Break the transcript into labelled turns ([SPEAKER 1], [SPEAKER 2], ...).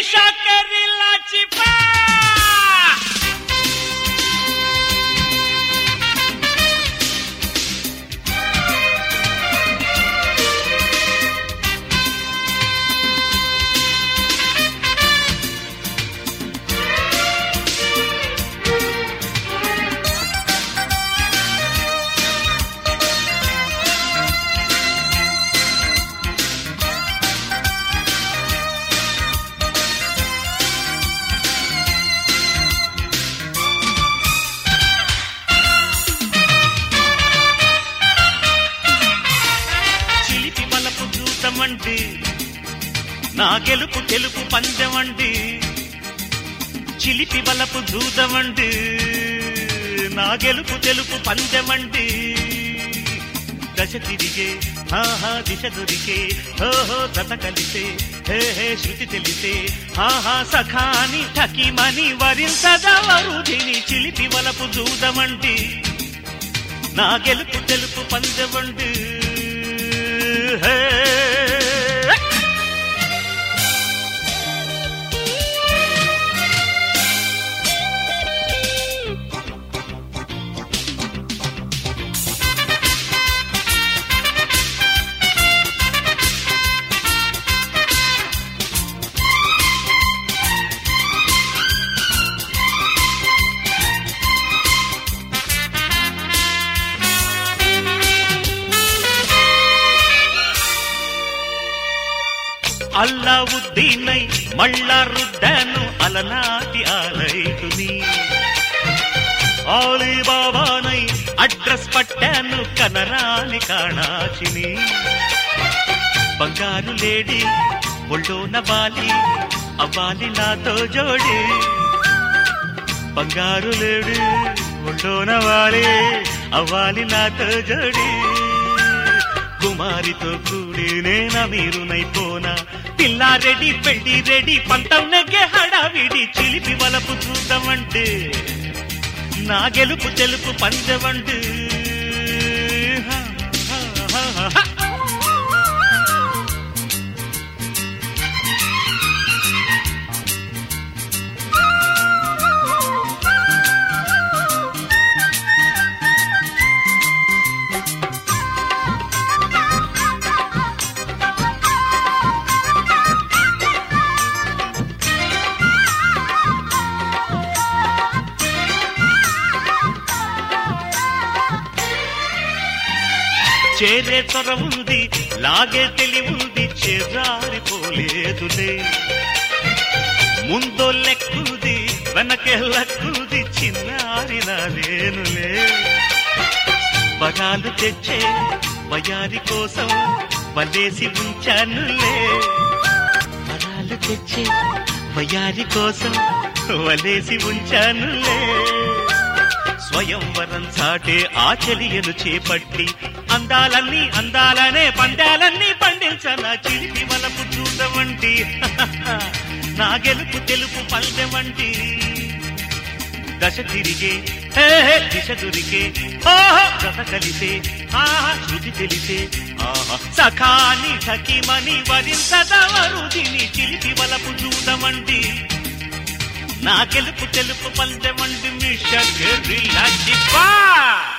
[SPEAKER 1] షాకరిల్లా చిపా చిలిపి బలపు చూద్దామండి నా గెలుపు తెలుపు పందెమండి చిలిపి బలపు చూద్దామండి నా గెలుపు తెలుపు పందెమండి దశ తిరిగే ఆహా దిశ దొరికే ఓహో జత కలిసే హే హే శృతి తెలిసే ఆహా సఖాని ఠకిమని వరించదవరు దీని చిలిపి వలపు చూదమండి నా గెలుపు తెలుపు పందెమండి హే అల్లావుద్దీనై మళ్ళా రుద్దాను అలనాటి ఆలైతుని ఆలీబాబానై అడ్రస్ పట్టాను కనరాని కాణాచిని బంగారు లేడి ఒళ్ళోన బాలి అవ్వాలి నాతో జోడి బంగారు లేడి ఒళ్ళోన వాలి అవ్వాలి నాతో జోడి కుమారితో కూడి నేన మీరునైపోనా పిల్లా రెడీ పెళ్లి రెడీ పంతం నెగ్గే హడావిడి చిలిపి వలపు చూద్దామంటే నా గెలుపు తెలుపు పందెవండు హా, హా, హా, హా. చేరే త్వర ఉంది లాగే తెలివుంది చేజారిపోలేదులే ముందో లెక్కుంది వెనకే లెక్కుంది చిన్నారి నాదేనులే బగాలు తెచ్చే వయారి కోసం వలేసి ఉంచానులే బగాలు తెచ్చే వయారి కోసం వలేసి ఉంచానులే స్వయంవరం చాటే ఆచర్యను చేపట్టి అందాలన్నీ అందాలనే పందాలన్నీ పండించన చిలిపి వలపు చూడవంటి నా గెలుపు తెలుపు పందెవంటి దశ తిరిగే హే హే దిశ దొరికే ఓహో కథ కలిసే ఆహా శృతి తెలిసే ఆహా సఖాని సఖిమని వరించదవరు దీని చిలిపి వలపు చూడమండి నా గెలుపు తెలుపు పందెమండి మీ షగరిలా చిప్పా